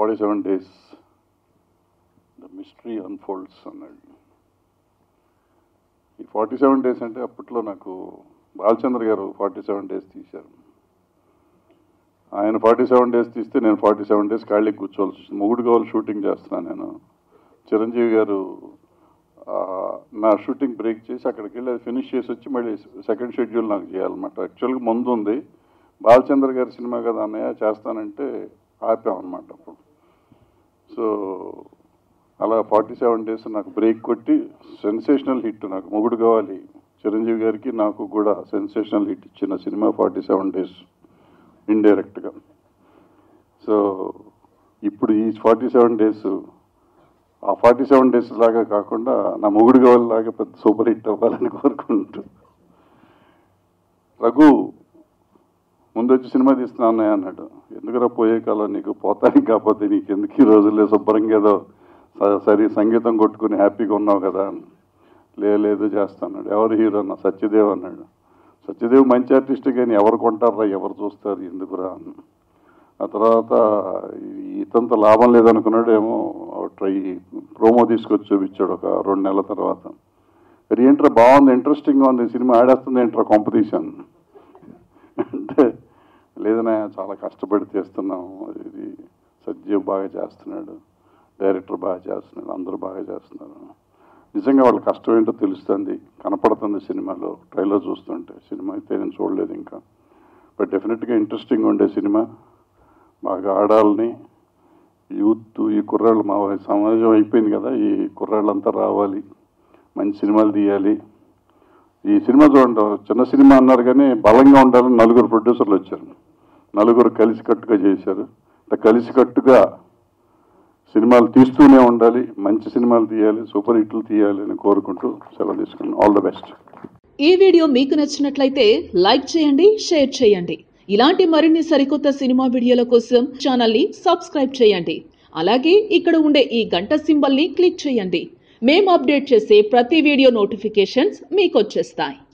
forty seven days the mystery unfolds అన్నాడు ఈ forty seven days అంటే అప్పట్లో నాకు బాలచంద్ర గారు ఫార్టీ సెవెన్ డేస్ తీశారు ఆయన ఫార్టీ సెవెన్ డేస్ తీస్తే నేను ఫార్టీ సెవెన్ డేస్ ఖాళీ కూర్చోవాల్సి వచ్చింది మొగుడు కావాలి షూటింగ్ చేస్తున్నాను నేను చిరంజీవి గారు ఆ, నా షూటింగ్ బ్రేక్ చేసి అక్కడికి వెళ్ళి అది ఫినిష్ చేసి వచ్చి మళ్ళీ సెకండ్ షెడ్యూల్ నాకు చేయాలన్నమాట యాక్చువల్గా ముందు ఉంది బాలచంద్ర గారి సినిమా కదా అన్నయ్య చేస్తానంటే ఆపామన్నమాట అప్పుడు సో అలా ఫార్టీ సెవెన్ డేస్ నాకు బ్రేక్ కొట్టి సెన్సేషనల్ హిట్ నాకు మొగుడు కావాలి చిరంజీవి గారికి నాకు కూడా సెన్సేషనల్ హిట్ ఇచ్చిన సినిమా ఫార్టీ సెవెన్ డేస్ ఇండైరెక్ట్గా సో ఇప్పుడు ఈ ఫార్టీ సెవెన్ డేస్ ఆ ఫార్టీ సెవెన్ డేస్ లాగా కాకుండా నా మొగుడు కావాలిలాగా పెద్ద సూపర్ హిట్ అవ్వాలని కోరుకుంటూ రఘు ముందు వచ్చి సినిమా తీస్తున్నా అన్నయ్య అన్నాడు ఎందుకురా పోయే కాలం నీకు పోతానికి కాకపోతే నీకు ఎందుకు ఈ రోజుల్లో శుభ్రంగా ఏదో స- సరి సంగీతం కొట్టుకుని హ్యాపీగా ఉన్నావు కదా లే లేదు చేస్తాన్నాడు ఎవరు హీరో అన్న సత్యదేవ్ అన్నాడు సత్యదేవ్ మంచి ఆర్టిస్ట్ కానీ ఎవరు కొంటారా ఎవరు చూస్తారు ఎందుకురా అన్న ఆ తర్వాత ఇతంత లాభం లేదనుకున్నాడు ఏమో ట్రై ప్రోమో తీసుకొచ్చి చూపించాడు ఒక రెండు నెలల తర్వాత మరి ఏంట్రా బాగుంది ఇంట్రెస్టింగ్గా ఉంది సినిమా ఆడేస్తుంది ఏంట్రా కాంపిటీషన్ అంటే లేదన్నా చాలా కష్టపడి చేస్తున్నాం ఇది సత్యం బాగా చేస్తున్నాడు డైరెక్టర్ బాగా చేస్తున్నాడు అందరూ బాగా చేస్తున్నారు నిజంగా వాళ్ళ కష్టం ఏంటో తెలుస్తుంది కనపడుతుంది సినిమాలో ట్రైలర్ చూస్తుంటే సినిమా అయితే నేను చూడలేదు ఇంకా బట్ డెఫినెట్గా ఇంట్రెస్టింగ్ ఉండే సినిమా బాగా ఆడాలని యూత్ ఈ కుర్రాళ్ళు మా సమాజం అయిపోయింది కదా ఈ కుర్రాళ్ళంతా రావాలి మంచి సినిమాలు తీయాలి ఈ సినిమా చూడండి చిన్న సినిమా అన్నారు కానీ బలంగా ఉండాలని నలుగురు ప్రొడ్యూసర్లు వచ్చారు నలుగురు కలిసికట్టుగా చేశారు ఇట్లా కలిసికట్టుగా సినిమాలు తీస్తూనే ఉండాలి మంచి సినిమాలు తీయాలి సూపర్ హిట్లు తీయాలి అని కోరుకుంటూ సెలవు తీసుకున్నాను ఆల్ ద బెస్ట్ ఈ వీడియో మీకు నచ్చినట్లయితే లైక్ చేయండి షేర్ చేయండి ఇలాంటి మరిన్ని సరికొత్త సినిమా వీడియోల కోసం ఛానల్ని సబ్స్క్రైబ్ చేయండి అలాగే ఇక్కడ ఉండే ఈ గంట సింబల్ని క్లిక్ చేయండి మేము అప్డేట్ చేసే ప్రతి వీడియో నోటిఫికేషన్స్ మీకు వచ్చేస్తాయి